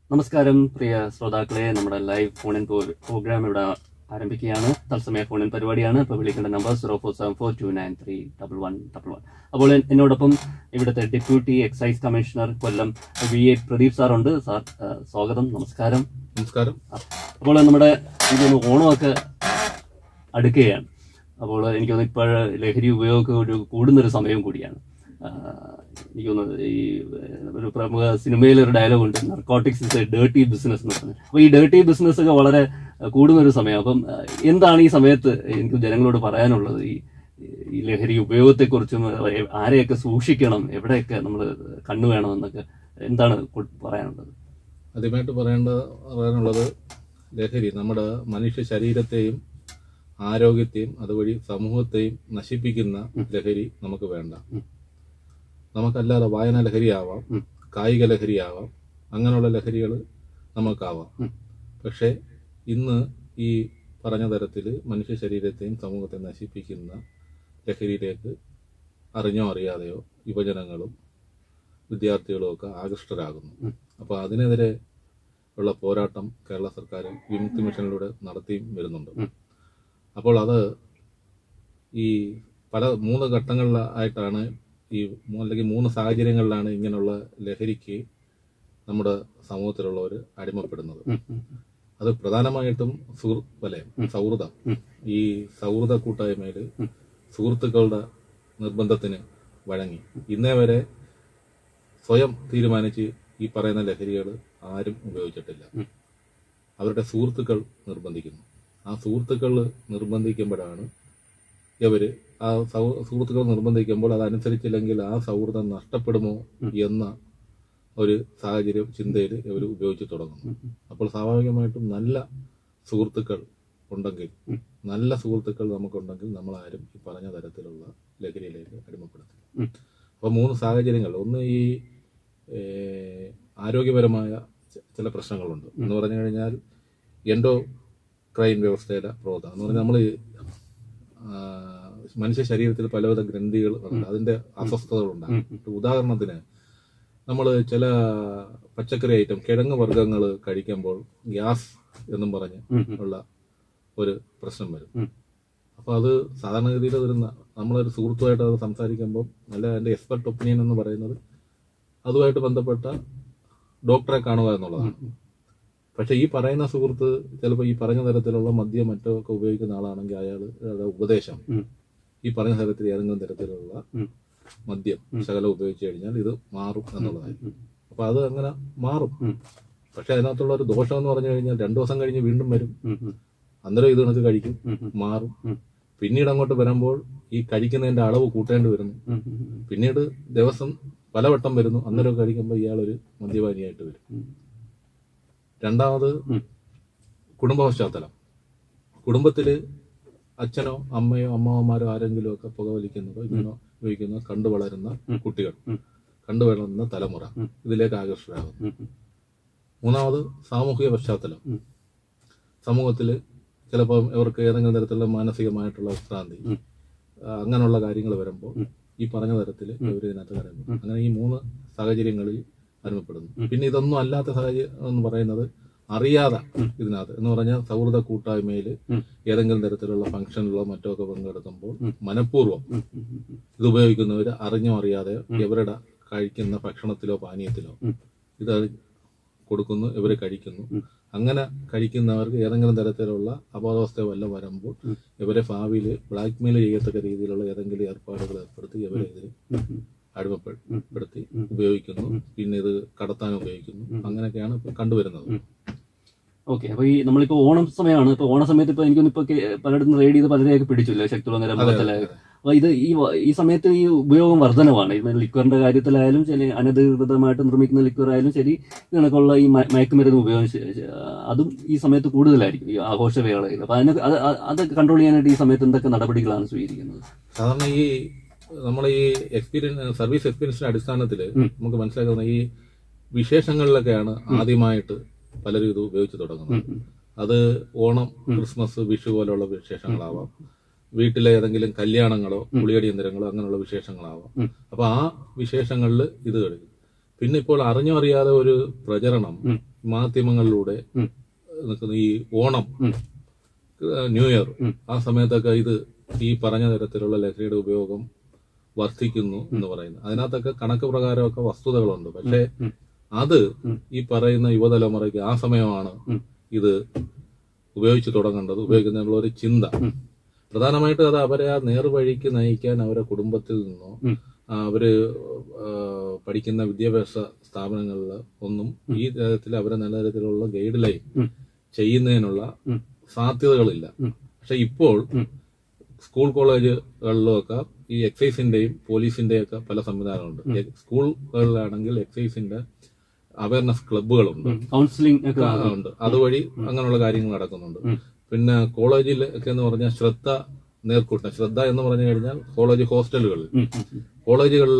നമസ്കാരം പ്രിയ ശ്രോതാക്കളെ നമ്മുടെ ലൈവ് ഫോണിൻ പ്രോഗ്രാം ഇവിടെ ആരംഭിക്കുകയാണ് തത്സമയ ഫോണിൻ പരിപാടിയാണ് ഇപ്പോൾ വിളിക്കേണ്ട number zero four seven four two nine three double one double one അപ്പോൾ എൻ- എന്നോടൊപ്പം ഇവിടുത്തെ deputy excise commissioner Kollam V A Pradeep സാറുണ്ട് സാർ ആ, സ്വാഗതം നമസ്കാരം നമസ്കാരം അപ്പോൾ നമ്മുടെ ഇതൊന്ന് ഓണമൊക്കെ അടുക്കുകയാണ് അപ്പോൾ എനിക്ക് തോന്നുന്നു ഇപ്പോൾ ലഹരി ഉപയോഗമൊക്കെ ഒരു കൂടുന്നൊരു സമയം കൂടിയാണ് ആ, എനിക്ക് തോന്നുന്നു ഈ ഏഹ്, ഒരു പ്രമുഖ സിനിമയിൽ ഒരു ഡയലോഗ് ഉണ്ട് narcotics is a dirty business എന്ന് പറഞ്ഞത് അപ്പോൾ ഈ ഡേർട്ടി ബിസിനസ് ഒക്കെ വളരെ അഹ്, കൂടുന്ന ഒരു സമയം അപ്പം അഹ്, എന്താണ് ഈ സമയത്ത് എനിക്ക് ജനങ്ങളോട് പറയാനുള്ളത് ഈ ഈ ലഹരി ഉപയോഗത്തെക്കുറിച്ചും അഹ്, ആരെയൊക്കെ സൂക്ഷിക്കണം എവിടെയൊക്കെ നമ്മൾ കണ്ണു വേണം എന്നൊക്കെ എന്താണ് കൊ- പറയാനുള്ളത് ആദ്യമായിട്ട് പറയേണ്ട പറയാനുള്ളത് ലഹരി നമ്മുടെ മനുഷ്യ ശരീരത്തെയും ആരോഗ്യത്തെയും അതുവഴി സമൂഹത്തെയും നശിപ്പിക്കുന്ന ലഹരി നമുക്ക് വേണ്ട ഉം. നമുക്കല്ലാതെ വായന ലഹരിയാവാം ഉം. കായിക ലഹരിയാവാം അങ്ങനെയുള്ള ലഹരികൾ നമുക്കാവാം ഉം. പക്ഷേ ഇന്ന് ഈ പറഞ്ഞ തരത്തിൽ മനുഷ്യ ശരീരത്തെയും സമൂഹത്തെയും നശിപ്പിക്കുന്ന ലഹരിയിലേക്ക് അറിഞ്ഞോ അറിയാതെയോ യുവജനങ്ങളും വിദ്യാർത്ഥികളും ഒക്കെ ആകൃഷ്ടരാകുന്നു ഉം. അപ്പോൾ അതിനെതിരെ ഉള്ള പോരാട്ടം കേരള സർക്കാർ വിമുക്തി മിഷനിലൂടെ നടത്തിയും വരുന്നുണ്ട് ഉം. അപ്പോൾ അത് ഈ പല മൂന്ന് ഘട്ടങ്ങളിലായിട്ടാണ് ഈ മൂ- അല്ലെങ്കിൽ മൂന്ന് സാഹചര്യങ്ങളിലാണ് ഇങ്ങനെയുള്ള ലഹരിക്ക് നമ്മുടെ സമൂഹത്തിലുള്ളവർ അടിമപ്പെടുന്നത് ഉം, ഉം, അത് പ്രധാനമായിട്ടും സുഹൃ വലയം ഉം. സൗഹൃദം ഉം. ഈ സൗഹൃദ കൂട്ടായ്മയിൽ ഉം. സുഹൃത്തുക്കളുടെ നിർബന്ധത്തിന് വഴങ്ങി ഇന്നേ വരെ സ്വയം തീരുമാനിച്ച് ഈ പറയുന്ന ലഹരികൾ ആരും ഉപയോഗിച്ചിട്ടില്ല ഉം. അവരുടെ സുഹൃത്തുക്കൾ നിർബന്ധിക്കുന്നു ആ സുഹൃത്തുക്കൾ നിർബന്ധിക്കുമ്പോഴാണ് ഇവര് ആ സൗ- സുഹൃത്തുക്കൾ നിർബന്ധിക്കുമ്പോൾ അതനുസരിച്ചില്ലെങ്കിൽ ആ സൗഹൃദം നഷ്ടപ്പെടുമോ ഉം. എന്ന ഒരു സാഹചര്യം ചിന്തയിൽ ഇവർ ഉപയോഗിച്ച് തുടങ്ങുന്നു ഉം, അപ്പോൾ സ്വാഭാവികമായിട്ടും നല്ല സുഹൃത്തുക്കൾ ഉണ്ടെങ്കിൽ ഉം. നല്ല സുഹൃത്തുക്കൾ നമുക്കുണ്ടെങ്കിൽ നമ്മൾ ആരും ഈ പറഞ്ഞ തരത്തിലുള്ള ലഹരിയിലേക്ക് അടിമപ്പെടുത്തില്ല ഉം. അപ്പോൾ മൂന്ന് സാഹചര്യങ്ങൾ ഒന്ന് ഈ ഏഹ്, ആരോഗ്യപരമായ ച- ചില പ്രശ്നങ്ങളുണ്ട് എന്ന് പറഞ്ഞു കഴിഞ്ഞാൽ എൻഡോ ക്രൈം വ്യവസ്ഥയുടെ പ്രോധം എന്ന് പറഞ്ഞാൽ നമ്മൾ മനുഷ്യ ശരീരത്തിൽ പലവിധ ഗ്രന്ഥികൾ ഉണ്ട് അതിന്റെ അസ്വസ്ഥതകൾ ഉണ്ടാകും ഉം, ഉദാഹരണത്തിന് നമ്മൾ ചില പച്ചക്കറി ഐറ്റം കിഴങ്ങ് വർഗ്ഗങ്ങൾ കഴിക്കുമ്പോൾ ഗ്യാസ് എന്നും പറഞ്ഞ് ഉം, ഉം, ഉള്ള ഒരു പ്രശ്നം വരും ഉം. അപ്പോൾ അത് സാധാരണഗതിയിൽ വരുന്ന നമ്മളൊരു സുഹൃത്തുമായിട്ട് അത് സംസാരിക്കുമ്പോൾ നല്ല എൻ്റെ എക്സ്പെർട്ട് ഒപ്പീനിയൻ എന്ന് പറയുന്നത് അതുമായിട്ട് ബന്ധപ്പെട്ട ഡോക്ടറെ കാണുക എന്നുള്ളതാണ് പക്ഷെ ഈ പറയുന്ന സുഹൃത്ത് ചിലപ്പോൾ ഈ പറഞ്ഞ തരത്തിലുള്ള മദ്യം മറ്റോ ഒക്കെ ഉപയോഗിക്കുന്ന ആളാണെങ്കിൽ അയാൾ ഉപദേശം ഉം. ഈ പറഞ്ഞ തരത്തിൽ ഏതെങ്കിലും തരത്തിലുള്ള ഉം. മദ്യം ശകലം ഉപയോഗിച്ച് കഴിഞ്ഞാൽ ഇത് മാറും എന്നുള്ളതായിരിക്കും ഉം. അപ്പൊ അത് അങ്ങനെ മാറും ഉം. പക്ഷെ അതിനകത്തുള്ള ഒരു ദോഷം എന്ന് പറഞ്ഞു കഴിഞ്ഞാൽ രണ്ടു ദിവസം കഴിഞ്ഞ് വീണ്ടും വരും ഉം, ഉം, അന്നേരം ഇത് കണക്ക് കഴിക്കും ഉം, ഉം, മാറും ഉം. പിന്നീട് അങ്ങോട്ട് വരുമ്പോൾ ഈ കഴിക്കുന്നതിന്റെ അളവ് കൂട്ടേണ്ടി വരുന്നു ഉം, ഉം, ഉം. പിന്നീട് ദിവസം പലവട്ടം വരുന്നു അന്നേരം കഴിക്കുമ്പോൾ ഇയാൾ ഒരു മദ്യപാനിയായിട്ട് വരും ഉം. രണ്ടാമത് ഉം. കുടുംബ പശ്ചാത്തലം കുടുംബത്തില് അച്ഛനോ അമ്മയോ അമ്മാവന്മാരോ ആരെങ്കിലും ഒക്കെ പുകവലിക്കുന്നതോ ഇങ്ങനോ ഉപയോഗിക്കുന്നതോ കണ്ടു വളരുന്ന ഉം. കുട്ടികൾ ഉം. കണ്ടു വളരുന്ന തലമുറ ഉം. ഇതിലേക്ക് ആകർഷകരാകുന്നു ഉം, ഉം. മൂന്നാമത് സാമൂഹിക പശ്ചാത്തലം ഉം. സമൂഹത്തിൽ ചിലപ്പോൾ ഇവർക്ക് ഏതെങ്കിലും തരത്തിലുള്ള മാനസികമായിട്ടുള്ള വിശ്രാന്തി ഉം. ആ, അങ്ങനെയുള്ള കാര്യങ്ങൾ വരുമ്പോൾ ഉം. ഈ പറഞ്ഞ തരത്തിൽ ഇവർ ഇതിനകത്ത് കടന്നു അങ്ങനെ ഈ മൂന്ന് സാഹചര്യങ്ങളിൽ അനുഭവപ്പെടുന്നു പിന്നെ ഇതൊന്നും അല്ലാത്ത സാഹചര്യം എന്ന് പറയുന്നത് അറിയാതെ ഉം. ഇതിനകത്ത് എന്ന് പറഞ്ഞാൽ സൗഹൃദ കൂട്ടായ്മയിൽ ഉം. ഏതെങ്കിലും തരത്തിലുള്ള ഫംഗ്ഷനിലോ മറ്റോ ഒക്കെ പങ്കെടുക്കുമ്പോൾ ഉം. മനഃപൂർവ്വം ഉം, ഉം, ഉം, ഉം. ഇത് ഉപയോഗിക്കുന്നവർ അറിഞ്ഞോ അറിയാതെയോ ഉം. ഇവരുടെ കഴിക്കുന്ന ഭക്ഷണത്തിലോ പാനീയത്തിലോ ഉം. ഇത് കൊടുക്കുന്നു ഇവർ കഴിക്കുന്നു ഉം. അങ്ങനെ കഴിക്കുന്നവർക്ക് ഏതെങ്കിലും തരത്തിലുള്ള അബോധാവസ്ഥ വല്ലതും വരുമ്പോൾ ഉം. ഇവരെ ഭാവിയിൽ ബ്ലാക്ക് മെയിൽ ചെയ്യത്തക്ക രീതിയിലുള്ള ഏതെങ്കിലും ഏർപ്പാടുകൾ ഏർപ്പെടുത്തി ഇവരെ ഇതിൽ ഉം, ഉം. അടിമപ്പെടുത്തി ഉം. ഉപയോഗിക്കുന്നു ഉം. പിന്നെ ഇത് കടത്താൻ ഉപയോഗിക്കുന്നു ഉം. അങ്ങനെയൊക്കെയാണ് ഇപ്പൊ കണ്ടുവരുന്നത് ഉം. ഓക്കെ അപ്പൊ ഈ നമ്മളിപ്പോ ഓണം സമയമാണ് ഇപ്പൊ ഓണ സമയത്ത് ഇപ്പൊ എനിക്കൊന്നും ഇപ്പൊ കേ- പലയിടത്തും റെയ്ഡ് ചെയ്ത് പലരെയൊക്കെ പിടിച്ചില്ല ശക്തിയുള്ള അതെ, നിരമ്പത്തിലെ അതെ. അപ്പൊ ഇത് ഈ വ- ഈ സമയത്ത് ഈ ഉപയോഗം വർധനമാണ് ഇത് ലിക്വറിന്റെ കാര്യത്തിലായാലും ശരി അനധികൃതമായിട്ട് നിർമ്മിക്കുന്ന ലിക്വർ ആയാലും ശരി ഇതിനൊക്കെയുള്ള ഈ മ- മയക്കുമരുന്ന് ഉപയോഗം ശ- ശ- അതും ഈ സമയത്ത് കൂടുതലായിരിക്കും ഈ ആഘോഷവേളയിൽ അപ്പൊ അതിന് അത് അത് അത് കൺട്രോൾ ചെയ്യാനായിട്ട് ഈ സമയത്ത് എന്തൊക്കെ നടപടികളാണ് സ്വീകരിക്കുന്നത് സാധാരണ ഈ നമ്മൾ ഈ എക്സ്പീരിയൻസ് സർവീസ് എക്സ്പീരിയൻസിന്റെ അടിസ്ഥാനത്തിൽ ഉം. നമുക്ക് മനസ്സിലാക്കുന്ന ഈ വിശേഷങ്ങളിലൊക്കെയാണ് ആദ്യമായിട്ട് പലരും ഇത് ഉപയോഗിച്ച് തുടങ്ങുന്നത് ഉം, ഉം. അത് ഓണം ക്രിസ്മസ് വിഷു പോലെയുള്ള വിശേഷങ്ങളാവാം വീട്ടിലെ ഏതെങ്കിലും കല്യാണങ്ങളോ പുളിയടി യന്ത്രങ്ങളോ അങ്ങനെയുള്ള വിശേഷങ്ങളാവാം ഉം. അപ്പൊ ആ വിശേഷങ്ങളിൽ ഇത് കഴിക്കും പിന്നെ ഇപ്പോൾ അറിഞ്ഞോ അറിയാതെ ഒരു പ്രചരണം ഉം. മാധ്യമങ്ങളിലൂടെ ഉം. നിൽക്കുന്ന ഈ ഓണം ഉം. ഏഹ് ന്യൂ ഇയർ ഉം. ആ സമയത്തൊക്കെ ഇത് ഈ പറഞ്ഞ തരത്തിലുള്ള ലഹരിയുടെ ഉപയോഗം വർദ്ധിക്കുന്നു എന്ന് പറയുന്നു അതിനകത്തൊക്കെ കണക്ക് പ്രകാരമൊക്കെ വസ്തുതകളുണ്ട് പക്ഷേ ഉം. അത് ഉം. ഈ പറയുന്ന യുവതലമുറയ്ക്ക് ആ സമയമാണ് ഉം. ഇത് ഉപയോഗിച്ച് തുടങ്ങേണ്ടത് ഉപയോഗിക്കുന്നതിനുള്ള ഒരു ചിന്ത ഉം. പ്രധാനമായിട്ടും അത് അവരെ ആ നേർവഴിക്ക് നയിക്കാൻ അവരെ കുടുംബത്തിൽ നിന്നോ ഉം. ആ, അവര് ആ, പഠിക്കുന്ന വിദ്യാഭ്യാസ സ്ഥാപനങ്ങളിൽ ഒന്നും ഈ തരത്തിൽ അവരെ നല്ല തരത്തിലുള്ള ഗൈഡ് ലൈൻ ഉം. ചെയ്യുന്നതിനുള്ള ഉം. സാധ്യതകളില്ല ഉം. പക്ഷെ ഇപ്പോൾ ഉം. സ്കൂൾ കോളേജുകളിലൊക്കെ ഈ എക്സൈസിന്റെയും പോലീസിന്റെയും ഒക്കെ പല സംവിധാനമുണ്ട് സ്കൂളുകളിലാണെങ്കിൽ എക്സൈസിന്റെ അവയർനെസ് ക്ലബ്ബുകളുണ്ട് കൗൺസിലിംഗ് ഒക്കെ ആ, ഉണ്ട് അതുവഴി അങ്ങനെയുള്ള കാര്യങ്ങൾ നടക്കുന്നുണ്ട് ഉം. പിന്നെ കോളേജിൽ ഒക്കെ എന്ന് പറഞ്ഞാൽ ശ്രദ്ധ നേർക്കൂട്ടം ശ്രദ്ധ എന്ന് പറഞ്ഞു കഴിഞ്ഞാൽ കോളേജ് ഹോസ്റ്റലുകളിൽ ഉം, ഉം, ഉം, കോളേജുകളിൽ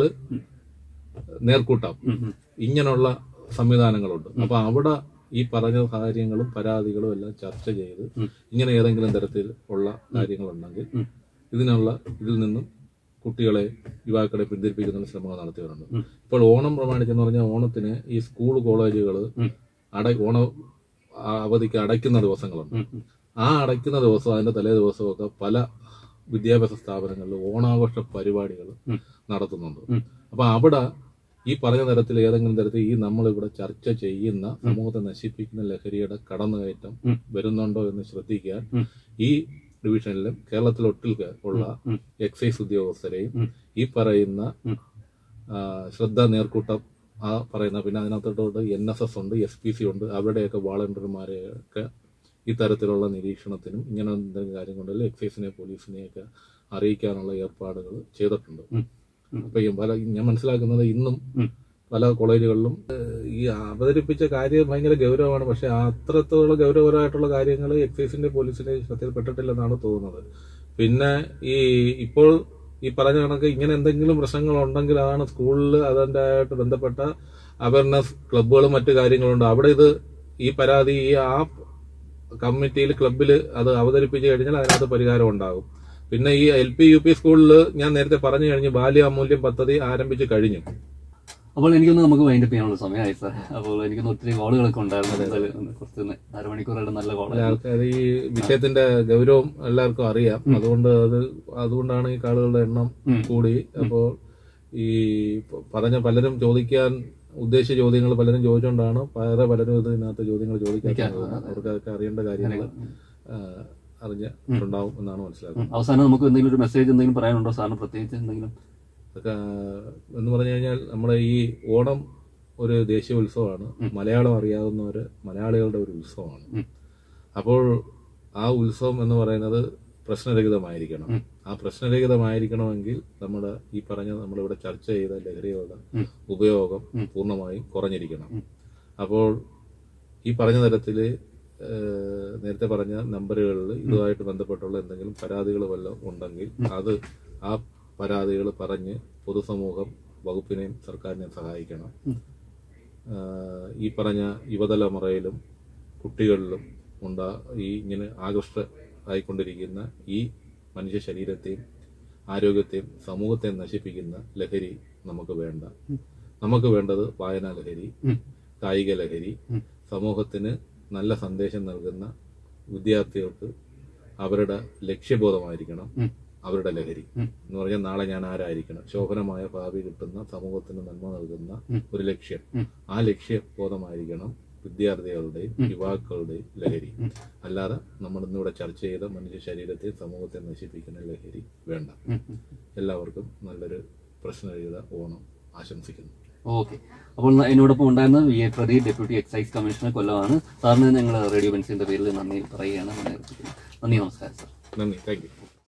നേർക്കൂട്ടം ഉം, ഉം. ഇങ്ങനെയുള്ള സംവിധാനങ്ങളുണ്ട് അപ്പൊ അവിടെ ഈ പറഞ്ഞ കാര്യങ്ങളും പരാതികളും എല്ലാം ചർച്ച ചെയ്ത് ഉം. ഇങ്ങനെ ഏതെങ്കിലും തരത്തിൽ ഉള്ള കാര്യങ്ങളുണ്ടെങ്കിൽ ഉം. ഇതിനുള്ള ഇതിൽ നിന്നും കുട്ടികളെ യുവാക്കളെ പിന്തിരിപ്പിക്കുന്ന ശ്രമങ്ങൾ നടത്തിവരുന്നുണ്ട് ഉം. ഇപ്പോൾ ഓണം പ്രമാണിച്ചെന്ന് പറഞ്ഞാൽ ഓണത്തിന് ഈ സ്കൂൾ കോളേജുകൾ ഉം. അട ഓണ ആ അവധിക്ക് അടയ്ക്കുന്ന ദിവസങ്ങളുണ്ട് ഉം, ഉം. ആ അടയ്ക്കുന്ന ദിവസം അതിന്റെ തലേ ദിവസമൊക്കെ പല വിദ്യാഭ്യാസ സ്ഥാപനങ്ങളിൽ ഓണാഘോഷ പരിപാടികൾ ഉം. നടത്തുന്നുണ്ട് ഉം. അപ്പൊ അവിടെ ഈ പറഞ്ഞ തരത്തിൽ ഏതെങ്കിലും തരത്തിൽ ഈ നമ്മളിവിടെ ചർച്ച ചെയ്യുന്ന സമൂഹത്തെ നശിപ്പിക്കുന്ന ലഹരിയുടെ കടന്നുകയറ്റം ഉം. വരുന്നുണ്ടോ എന്ന് ശ്രദ്ധിക്കാൻ ഉം. ഈ ഡിവിഷനിലും കേരളത്തിലൊട്ടിൽ ഉള്ള ഉം. എക്സൈസ് ഉദ്യോഗസ്ഥരെയും ഉം. ഈ പറയുന്ന ഉം. ആ, ശ്രദ്ധ നേർക്കൂട്ടം ആ പറയുന്ന പിന്നെ അതിനകത്തോട്ട് എൻ എസ് എസ് ഉണ്ട് എസ് പി സി ഉണ്ട് അവരുടെയൊക്കെ വാളണ്ടിയർമാരെയൊക്കെ ഈ തരത്തിലുള്ള നിരീക്ഷണത്തിനും ഇങ്ങനെ എന്തെങ്കിലും കാര്യം കൊണ്ടല്ല എക്സൈസിനെ പോലീസിനെയൊക്കെ അറിയിക്കാനുള്ള ഏർപ്പാടുകൾ ചെയ്തിട്ടുണ്ട് ഉം. ഉം. അപ്പൊ ഈ പല ഞാൻ മനസ്സിലാക്കുന്നത് ഇന്നും ഉം. പല കോളേജുകളിലും ഏഹ്, ഈ അവതരിപ്പിച്ച കാര്യം ഭയങ്കര ഗൗരവമാണ് പക്ഷെ അത്രത്തോളം ഗൗരവപരമായിട്ടുള്ള കാര്യങ്ങൾ എക്സൈസിന്റെ പോലീസിന്റെ ശ്രദ്ധയിൽപ്പെട്ടിട്ടില്ലെന്നാണ് തോന്നുന്നത് പിന്നെ ഈ ഇപ്പോൾ ഈ പറഞ്ഞ കണക്ക് ഇങ്ങനെ എന്തെങ്കിലും പ്രശ്നങ്ങൾ ഉണ്ടെങ്കിൽ അതാണ് സ്കൂളിൽ അതിൻ്റെ ആയിട്ട് ബന്ധപ്പെട്ട അവയർനെസ് ക്ലബ്ബുകളും മറ്റു കാര്യങ്ങളുണ്ട് അവിടെ ഇത് ഈ പരാതി ഈ ആ കമ്മിറ്റിയിൽ ക്ലബിൽ അത് അവതരിപ്പിച്ചു കഴിഞ്ഞാൽ അതിനകത്ത് പരിഹാരം ഉണ്ടാകും പിന്നെ ഈ എൽ പി യു പി സ്കൂളിൽ ഞാൻ നേരത്തെ പറഞ്ഞു കഴിഞ്ഞു ബാല്യ അമൂല്യം പദ്ധതി ആരംഭിച്ചു കഴിഞ്ഞു അപ്പോൾ എനിക്കൊന്ന് നമുക്ക് വൈൻഡപ്പ് ചെയ്യാനുള്ള സമയമായി സാർ അപ്പോൾ എനിക്കൊന്ന് ഒത്തിരി കോളുകളൊക്കെ ഉണ്ടായിരുന്നു എന്തായാലും ഒന്ന് കുറച്ച് ഒന്ന് അരമണിക്കൂറായിട്ട് നല്ല കോളായിരുന്നു ആൾക്കാർ ഈ വിഷയത്തിന്റെ ഗൗരവം എല്ലാവർക്കും അറിയാം അതുകൊണ്ട് അത് അതുകൊണ്ടാണ് ഈ കാളുകളുടെ എണ്ണം ഉം. കൂടി അപ്പോൾ ഈ പ- പറഞ്ഞ പലരും ചോദിക്കാൻ ഉദ്ദേശിച്ച ചോദ്യങ്ങൾ പലരും ചോദിച്ചുകൊണ്ടാണ് വേറെ പലരും ഇതിനകത്ത് ചോദ്യങ്ങൾ ചോദിക്കാത്തത് അവർക്കൊക്കെ അറിയേണ്ട കാര്യങ്ങൾ അറിഞ്ഞിട്ടുണ്ടാവും എന്നാണ് മനസ്സിലാക്കുന്നത് ഉം. അവസാനം നമുക്ക് എന്തെങ്കിലും ഒരു മെസ്സേജ് എന്തെങ്കിലും പറയാനുണ്ടോ സാറിന് പ്രത്യേകിച്ച് എന്തെങ്കിലും അതൊക്കെ എന്ന് പറഞ്ഞു കഴിഞ്ഞാൽ നമ്മുടെ ഈ ഓണം ഒരു ദേശീയ ഉത്സവമാണ് മലയാളം അറിയാവുന്നവര് മലയാളികളുടെ ഒരു ഉത്സവമാണ് ഉം. അപ്പോൾ ആ ഉത്സവം എന്ന് പറയുന്നത് പ്രശ്നരഹിതമായിരിക്കണം ഉം. ആ പ്രശ്നരഹിതമായിരിക്കണമെങ്കിൽ നമ്മുടെ ഈ പറഞ്ഞ നമ്മളിവിടെ ചർച്ച ചെയ്ത ലഹരികളുടെ ഉം. ഉപയോഗം ഉം. പൂർണ്ണമായും കുറഞ്ഞിരിക്കണം ഉം. അപ്പോൾ ഈ പറഞ്ഞ തരത്തിൽ നേരത്തെ പറഞ്ഞ നമ്പറുകളിൽ ഇതുമായിട്ട് ബന്ധപ്പെട്ടുള്ള എന്തെങ്കിലും പരാതികൾ വല്ലതും ഉണ്ടെങ്കിൽ അത് ആ പരാതികൾ പറഞ്ഞ് പൊതുസമൂഹം വകുപ്പിനെയും സർക്കാരിനെയും സഹായിക്കണം ഉം. ആഹ് ഈ പറഞ്ഞ യുവതലമുറയിലും കുട്ടികളിലും ഉണ്ടാ ഈ ഇങ്ങനെ ആകൃഷ്ട ആയിക്കൊണ്ടിരിക്കുന്ന ഈ മനുഷ്യ ശരീരത്തെയും ആരോഗ്യത്തെയും സമൂഹത്തെയും നശിപ്പിക്കുന്ന ലഹരി നമുക്ക് വേണ്ട നമുക്ക് വേണ്ടത് വായനാ ലഹരി ഉം. കായിക ലഹരി ഉം. സമൂഹത്തിന് നല്ല സന്ദേശം നൽകുന്ന വിദ്യാർത്ഥികൾക്ക് അവരുടെ ലക്ഷ്യബോധമായിരിക്കണം ഉം. അവരുടെ ലഹരി ഉം. എന്ന് പറഞ്ഞാൽ നാളെ ഞാൻ ആരായിരിക്കണം ശോഭനമായ ഭാവി കിട്ടുന്ന സമൂഹത്തിന് നന്മ നൽകുന്ന ഉം. ഒരു ലക്ഷ്യം ഉം. ആ ലക്ഷ്യബോധമായിരിക്കണം വിദ്യാർത്ഥികളുടെയും യുവാക്കളുടെയും ലഹരി ഉം. അല്ലാതെ നമ്മൾ ഇന്നിവിടെ ചർച്ച ചെയ്ത മനുഷ്യ ശരീരത്തെ സമൂഹത്തെ നശിപ്പിക്കുന്ന ലഹരി വേണ്ട ഉം. ഉം. എല്ലാവർക്കും നല്ലൊരു പ്രശ്നരഹിത ഓണം ആശംസിക്കുന്നു ഓക്കെ അപ്പോൾ ന- എന്നോടൊപ്പം ഉണ്ടായിരുന്ന V A Pradeep deputy excise commissioner കൊല്ലമാണ് സാറിന് ഞങ്ങൾ റേഡിയോ ബെൻസിന്റെ പേരിൽ നന്ദി പറയുകയാണ് നന്ദി അർപ്പിക്കുന്നു. നന്ദി നമസ്കാരം സാർ നന്ദി താങ്ക് യു